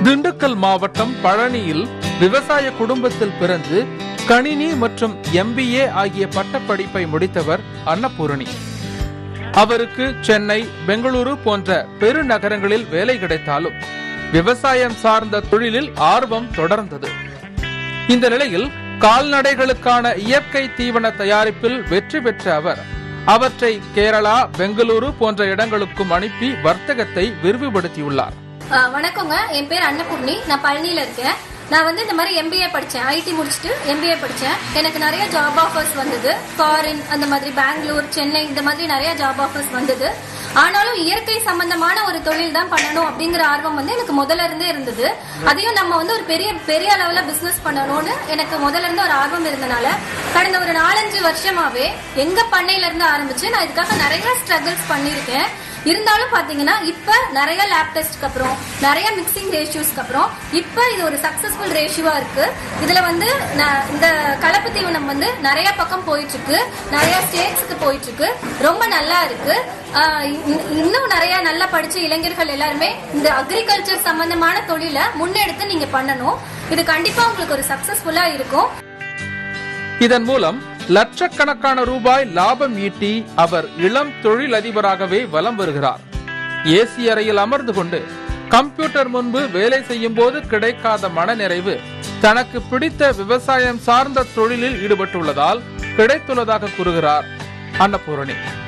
திண்டுக்கல் மாவட்டம் பழனியில் விவசாய குடும்பத்தில் பிறந்து கணினி மற்றும் எம்பிஏ ஆகிய பட்டப்படிப்பை முடித்தவர் அன்னபூரணி அவருக்கு சென்னை பெங்களூரு போன்ற பெருநகரங்களில் வேலை கிடைத்தாலும் விவசாயம் சார்ந்த தொழிலில் ஆர்வம் தொடர்ந்தது இந்த நிலையில் கால்நடைகளுக்கான இயற்கை தீவன தயாரிப்பில் வெற்றி பெற்ற அவர் அவற்றை கேரளா பெங்களூரு போன்ற இடங்களுக்கும் அனுப்பி வர்த்தகத்தை விரிவுபடுத்தியுள்ளார் ஆ, வணக்கங்க என் பேர் அன்னபூர்ணி நான் பழனியில் இருக்கேன் நான் வந்து இந்த மாதிரி எம்பிஏ படித்தேன் ஐடி முடிச்சுட்டு எம்பிஏ படித்தேன் எனக்கு நிறைய ஜாப் ஆஃபர்ஸ் வந்தது ஃபாரின் அந்த மாதிரி பெங்களூர் சென்னை இந்த மாதிரி நிறைய ஜாப் ஆஃபர்ஸ் வந்தது ஆனாலும் இயற்கை சம்பந்தமான ஒரு தொழில் தான் பண்ணணும் அப்படிங்கிற ஆர்வம் வந்து எனக்கு முதல்ல இருந்தே இருந்தது அதையும் நம்ம வந்து ஒரு பெரிய பெரிய அளவுல பிசினஸ் பண்ணணும்னு எனக்கு முதல்ல இருந்து ஒரு ஆர்வம் இருந்தனால கடந்த ஒரு நாலஞ்சு வருஷமாவே எங்க பண்ணையில இருந்து ஆரம்பிச்சு நான் இதுக்காக நிறைய ஸ்ட்ரகிள்ஸ் பண்ணியிருக்கேன் இருந்தாலும் பாத்தீங்கன்னா இப்ப நிறைய லேப் டெஸ்ட்க்கு அப்புறம் நிறைய மிக்சிங் ரேஷியோஸ்க்கு அப்புறம் இப்ப இது ஒரு சக்சஸ்ஃபுல் ரேஷியோவா இருக்கு இதுல வந்து நான் இந்த கலப்பு தீவனம் வந்து நிறைய பக்கம் போயிட்டு இருக்கு நிறைய ஸ்டேட்ஸ்க்கு போயிட்டு இருக்கு ரொம்ப நல்லா இருக்கு ஆஹ் இன்- இன்னும் நிறைய நல்லா படிச்ச இளைஞர்கள் எல்லாருமே இந்த அக்ரிகல்ச்சர் சம்பந்தமான தொழிலை முன்னெடுத்து நீங்க பண்ணணும் இது கண்டிப்பா உங்களுக்கு ஒரு சக்சஸ்ஃபுல்லா இருக்கும் இதன் மூலம் லட்சக்கணக்கான ரூபாய் லாபம் ஈட்டி அவர் இளம் தொழிலதிபராகவே வலம் வருகிறார் ஏசி அறையில் அமர்ந்து கொண்டு கம்ப்யூட்டர் முன்பு வேலை செய்யும் போது கிடைக்காத மனநிறைவு தனக்கு பிடித்த விவசாயம் சார்ந்த தொழிலில் ஈடுபட்டுள்ளதால் கிடைத்துள்ளதாக கூறுகிறார் அன்னபூரணி